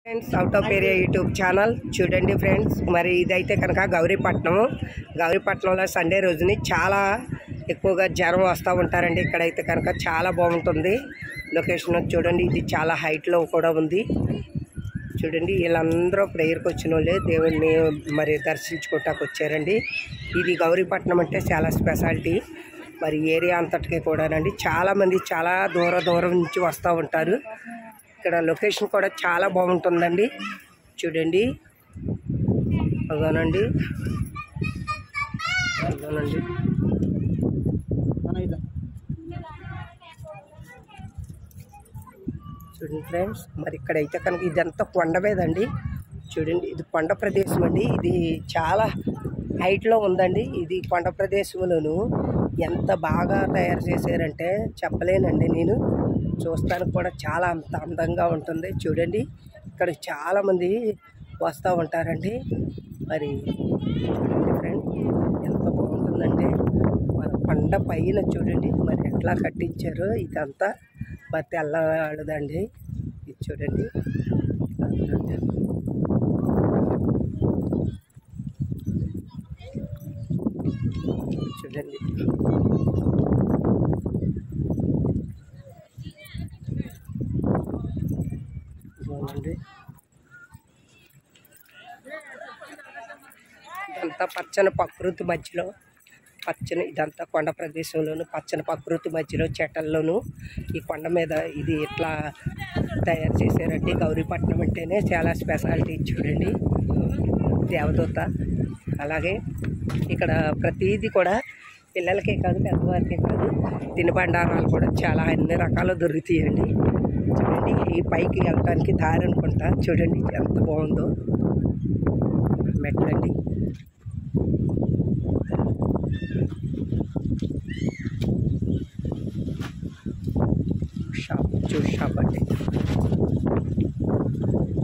Friends out of area YouTube channel చూడండి friends మరి ఇదైతే కనుక గౌరీపట్నం గౌరీపట్నంలో సండే రోజుని చాలా ఎక్కువగా జనం వస్తూ ఉంటారండి ఇక్కడైతే కనుక చాలా బాగుంటుంది లొకేషన్ చూడండి ఇది చాలా హైట్లో కూడా ఉంది చూడండి వీళ్ళందరూ ప్రేయర్కి వచ్చిన వాళ్ళే దేవుణ్ణి మరి దర్శించుకోవటానికి వచ్చారండి ఇది గౌరీపట్నం అంటే చాలా స్పెషాలిటీ మరి ఏరియా అంతటికి కూడానండి చాలామంది చాలా దూర దూరం నుంచి వస్తూ ఉంటారు ఇక్కడ లొకేషన్ కూడా చాలా బాగుంటుందండి చూడండి అదోనండి అదోనండి చూడండి ఫ్రెండ్స్ మరి ఇక్కడైతే కనుక ఇదంతా కొండ మీదండి చూడండి ఇది కొండ ప్రదేశం అండి ఇది చాలా హైట్లో ఉందండి ఇది కొండ ప్రదేశంలోను ఎంత బాగా తయారు చేశారంటే చెప్పలేనండి నేను చూస్తానికి కూడా చాలా అంత అందంగా ఉంటుంది చూడండి ఇక్కడ చాలామంది వస్తూ ఉంటారండి మరి చూడండి ఫ్రెండ్ ఎంత బాగుంటుందంటే మన కొండ పైన చూడండి మరి ఎట్లా కట్టించారో ఇదంతా మరి తెల్లవాళ్ళదండి ఇది చూడండి అదండి. చూడండి ఇదిగోనండి. ఇదంతా పచ్చని ప్రకృతి మధ్యలో పచ్చని ఇదంతా కొండ ప్రదేశంలోను పచ్చని ప్రకృతి మధ్యలో చెట్టల్లోను ఈ కొండ మీద ఇది ఇట్లా తయారు చేశారండి గౌరీపట్నం అంటేనే చాలా స్పెషాలిటీ చూడండి దేవదూత అలాగే ఇక్కడ ప్రతిదీ కూడా పిల్లలకే కాదు పెద్దవారికే కాదు తినుబండారాలు కూడా చాలా అన్ని రకాలు దొరుకుతాయండి చూడండి ఈ పైకి వెళ్ళడానికి దారి అనుకుంటా చూడండి ఎంత బాగుందో మెట్లండి షాప్ జ్యూస్ షాప్ అండి